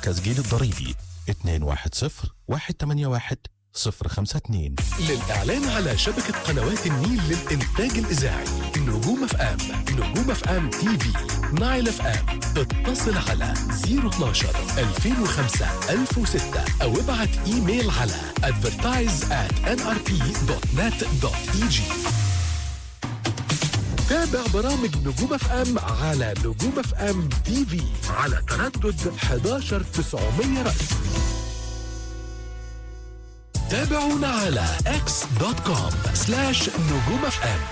التسجيل الضريبي 210-181-052 للإعلان على شبكة قنوات النيل للإنتاج الإذاعي نجوم اف ام نجوم اف ام تي في نايل اف ام اتصل على 012 2005 1006 أو ابعت إيميل على advertise at nrp.net.eg تابع برامج نجوم اف ام على نجوم اف ام تي في على تردد 11900 رأس تابعونا على اكس دوت كوم سلاش نجوم اف ام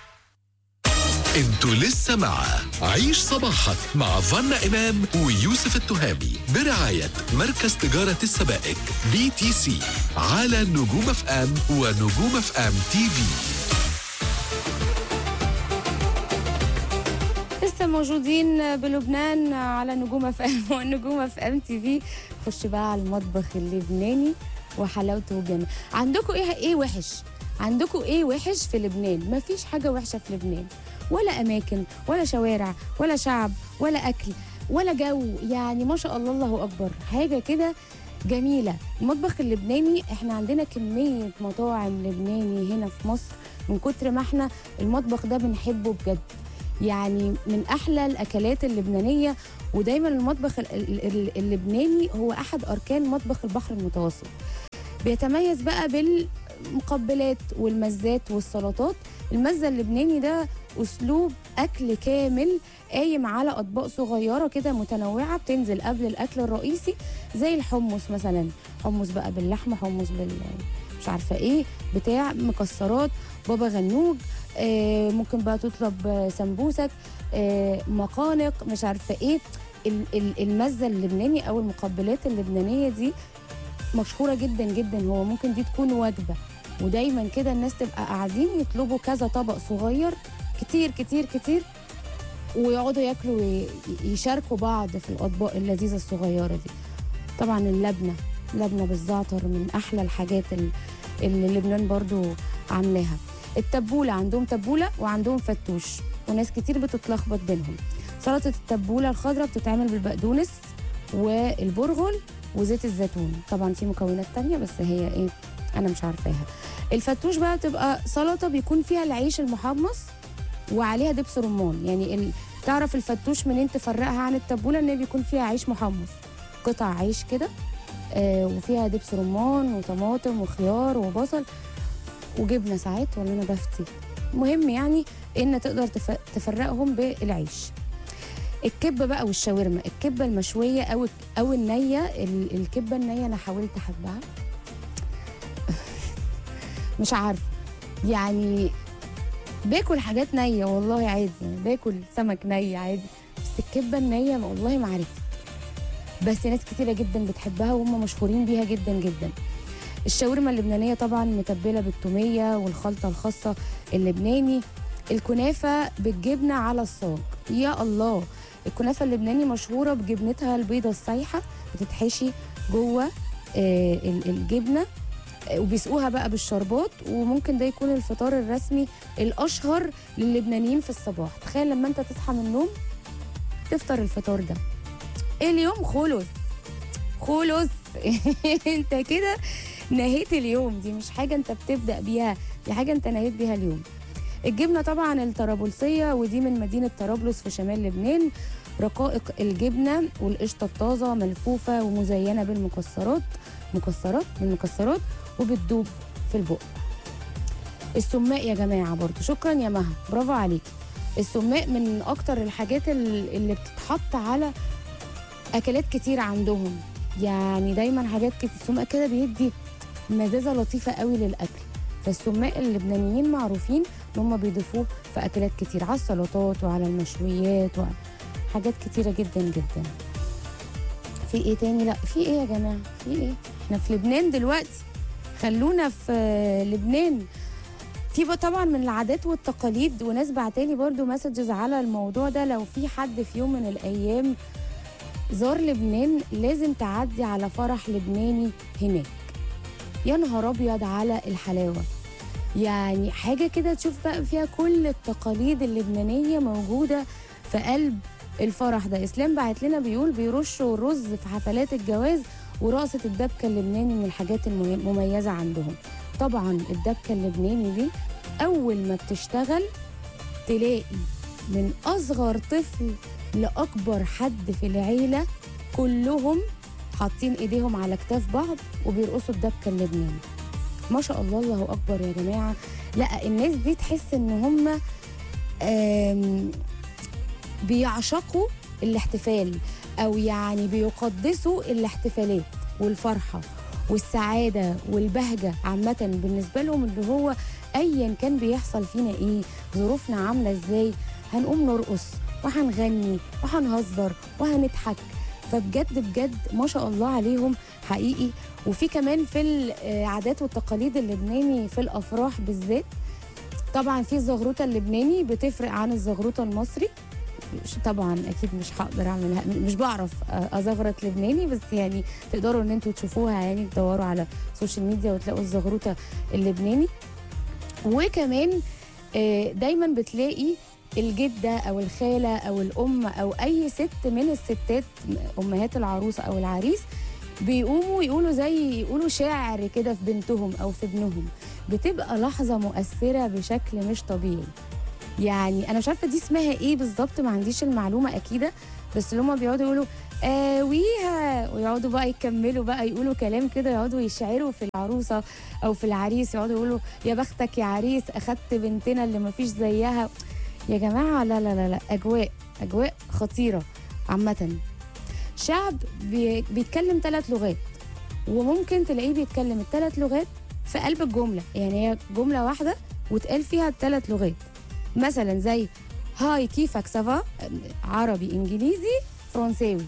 انتوا لسه مع عيش صباحك مع فنا امام ويوسف التهامي برعايه مركز تجاره السبائك بي تي سي على نجوم اف ام ونجوم اف ام تي في لسه موجودين بلبنان على نجوم اف ام ونجوم اف ام تي في خش بقى على المطبخ اللبناني وحلاوته وجمال عندكم ايه ايه وحش عندكم ايه وحش في لبنان مفيش حاجه وحشه في لبنان ولا اماكن ولا شوارع ولا شعب ولا اكل ولا جو يعني ما شاء الله الله اكبر حاجه كده جميله المطبخ اللبناني احنا عندنا كميه مطاعم لبناني هنا في مصر من كتر ما احنا المطبخ ده بنحبه بجد يعني من احلى الاكلات اللبنانيه ودايما المطبخ ال- ال- ال- اللبناني هو احد اركان مطبخ البحر المتوسط بيتميز بقى بالمقبلات والمزات والسلطات المزه اللبناني ده اسلوب اكل كامل قايم على اطباق صغيره كده متنوعه بتنزل قبل الاكل الرئيسي زي الحمص مثلا حمص بقى باللحمه حمص بال مش عارفه ايه بتاع مكسرات بابا غنوج آه ممكن بقى تطلب آه، سمبوسك آه مقانق مش عارفه ايه ال- ال- المزه اللبناني او المقبلات اللبنانيه دي مشهوره جدا جدا هو ممكن دي تكون وجبه ودايما كده الناس تبقى قاعدين يطلبوا كذا طبق صغير كتير كتير كتير ويقعدوا ياكلوا ويشاركوا بعض في الاطباق اللذيذه الصغيره دي طبعا اللبنه لبنه بالزعتر من احلى الحاجات ال- اللي لبنان برضو عاملاها التبوله عندهم تبوله وعندهم فتوش وناس كتير بتتلخبط بينهم سلطه التبوله الخضراء بتتعمل بالبقدونس والبرغل وزيت الزيتون طبعا في مكونات تانية بس هي ايه انا مش عارفاها الفتوش بقى بتبقى سلطه بيكون فيها العيش المحمص وعليها دبس رمان يعني ال... تعرف الفتوش منين تفرقها عن التبوله ان هي بيكون فيها عيش محمص قطع عيش كده آه وفيها دبس رمان وطماطم وخيار وبصل وجبنه ساعات ولا انا بفتي المهم يعني ان تقدر تف... تفرقهم بالعيش الكبه بقى والشاورما الكبه المشويه او او النيه ال- الكبه النيه انا حاولت احبها مش عارفه يعني باكل حاجات نيه والله عادي يعني باكل سمك ني عادي بس الكبه النيه والله ما عرفت بس ناس كتيره جدا بتحبها وهم مشهورين بيها جدا جدا الشاورما اللبنانيه طبعا متبله بالتوميه والخلطه الخاصه اللبناني الكنافه بالجبنه على الصاج يا الله الكنافه اللبناني مشهوره بجبنتها البيضه السايحه بتتحشي جوه آه، ال- الجبنه آه، وبيسقوها بقى بالشربات وممكن ده يكون الفطار الرسمي الاشهر للبنانيين في الصباح تخيل لما انت تصحى من النوم تفطر الفطار ده اليوم خلص خلص انت كده نهيت اليوم دي مش حاجه انت بتبدا بيها دي حاجه انت نهيت بيها اليوم الجبنه طبعا الطرابلسيه ودي من مدينه طرابلس في شمال لبنان رقائق الجبنه والقشطه الطازه ملفوفه ومزينه بالمكسرات مكسرات بالمكسرات وبتدوب في البق السماق يا جماعه برضو شكرا يا مها برافو عليك السماق من اكتر الحاجات ال- اللي بتتحط على اكلات كتير عندهم يعني دايما حاجات كتير السماق كده بيدي مزازه لطيفه قوي للاكل فالسماق اللبنانيين معروفين ان هم بيضيفوه في اكلات كتير على السلطات وعلى المشويات وعلى حاجات كتيره جدا جدا في ايه تاني لا في ايه يا جماعه في ايه احنا في لبنان دلوقتي خلونا في آه، لبنان في بقى طبعا من العادات والتقاليد وناس بعتالي برضو مسجز على الموضوع ده لو في حد في يوم من الايام زار لبنان لازم تعدي على فرح لبناني هناك يا نهار ابيض على الحلاوه يعني حاجه كده تشوف بقى فيها كل التقاليد اللبنانيه موجوده في قلب الفرح ده اسلام بعت لنا بيقول بيرشوا الرز في حفلات الجواز ورقصة الدبكة اللبناني من الحاجات المميزة عندهم طبعا الدبكة اللبناني دي أول ما بتشتغل تلاقي من أصغر طفل لأكبر حد في العيلة كلهم حاطين إيديهم على كتاف بعض وبيرقصوا الدبكة اللبناني ما شاء الله الله أكبر يا جماعة لا الناس دي تحس إن هم آم، بيعشقوا الاحتفال او يعني بيقدسوا الاحتفالات والفرحه والسعاده والبهجه عامه بالنسبه لهم اللي هو ايا كان بيحصل فينا ايه ظروفنا عامله ازاي هنقوم نرقص وهنغني وهنهزر وهنضحك فبجد بجد ما شاء الله عليهم حقيقي وفي كمان في العادات والتقاليد اللبناني في الافراح بالذات طبعا في الزغروطه اللبناني بتفرق عن الزغروطه المصري مش طبعا اكيد مش هقدر اعملها مش بعرف ازغرط لبناني بس يعني تقدروا ان انتوا تشوفوها يعني تدوروا على السوشيال ميديا وتلاقوا الزغروطه اللبناني وكمان آه، دايما بتلاقي الجده او الخاله او الام او اي ست من الستات امهات العروسه او العريس بيقوموا يقولوا زي يقولوا شعر كده في بنتهم او في ابنهم بتبقى لحظه مؤثره بشكل مش طبيعي يعني انا مش عارفه دي اسمها ايه بالظبط ما عنديش المعلومه اكيده بس اللي هم بيقعدوا يقولوا آويها ويقعدوا بقى يكملوا بقى يقولوا كلام كده يقعدوا يشعروا في العروسه او في العريس يقعدوا يقولوا يا بختك يا عريس اخدت بنتنا اللي ما فيش زيها يا جماعه لا لا لا لا اجواء اجواء خطيره عامه شعب بي- بيتكلم ثلاث لغات وممكن تلاقيه بيتكلم الثلاث لغات في قلب الجمله يعني هي جمله واحده وتقال فيها الثلاث لغات مثلا زي هاي كيفك سافا عربي انجليزي فرنساوي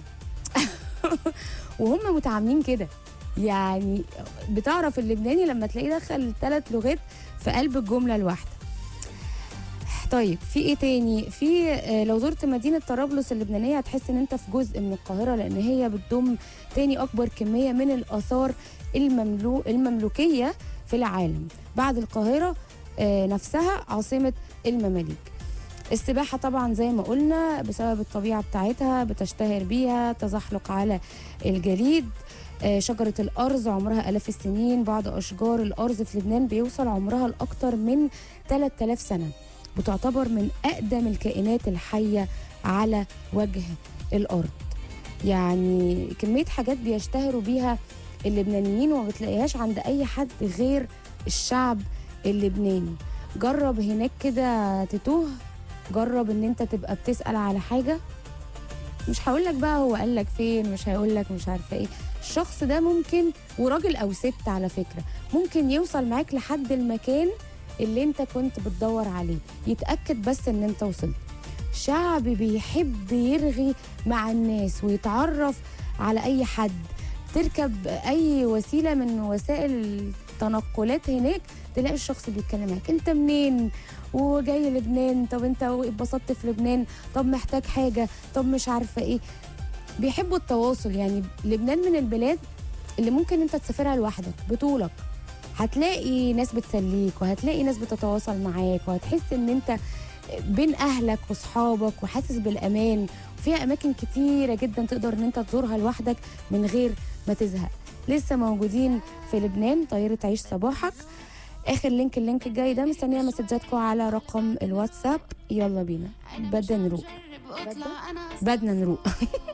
وهم متعاملين كده يعني بتعرف اللبناني لما تلاقيه دخل ثلاث لغات في قلب الجمله الواحده طيب في ايه تاني في آه، لو زرت مدينه طرابلس اللبنانيه هتحس ان انت في جزء من القاهره لان هي بتضم تاني اكبر كميه من الاثار المملو المملوكيه في العالم بعد القاهره آه، نفسها عاصمه المماليك السباحة طبعا زي ما قلنا بسبب الطبيعة بتاعتها بتشتهر بيها تزحلق على الجليد آه، شجرة الأرز عمرها آلاف السنين بعض أشجار الأرز في لبنان بيوصل عمرها لأكثر من 3000 سنة بتعتبر من أقدم الكائنات الحية على وجه الأرض يعني كمية حاجات بيشتهروا بيها اللبنانيين وما بتلاقيهاش عند أي حد غير الشعب اللبناني جرب هناك كده تتوه جرب ان انت تبقى بتسأل على حاجة مش هقول لك بقى هو قال لك فين مش هيقول لك مش عارفه ايه الشخص ده ممكن وراجل او ست على فكره ممكن يوصل معاك لحد المكان اللي انت كنت بتدور عليه يتاكد بس ان انت وصلت شعب بيحب يرغي مع الناس ويتعرف على اي حد تركب اي وسيله من وسائل التنقلات هناك تلاقي الشخص بيتكلم معاك انت منين وجاي لبنان طب انت اتبسطت في لبنان طب محتاج حاجه طب مش عارفه ايه بيحبوا التواصل يعني لبنان من البلاد اللي ممكن انت تسافرها لوحدك بطولك هتلاقي ناس بتسليك وهتلاقي ناس بتتواصل معاك وهتحس ان انت بين اهلك واصحابك وحاسس بالامان وفيها اماكن كتيره جدا تقدر ان انت تزورها لوحدك من غير ما تزهق لسه موجودين في لبنان طياره عيش صباحك اخر لينك اللينك الجاي ده مستنيه مسجاتكم على رقم الواتساب يلا بينا بدنا نروق بدنا نروق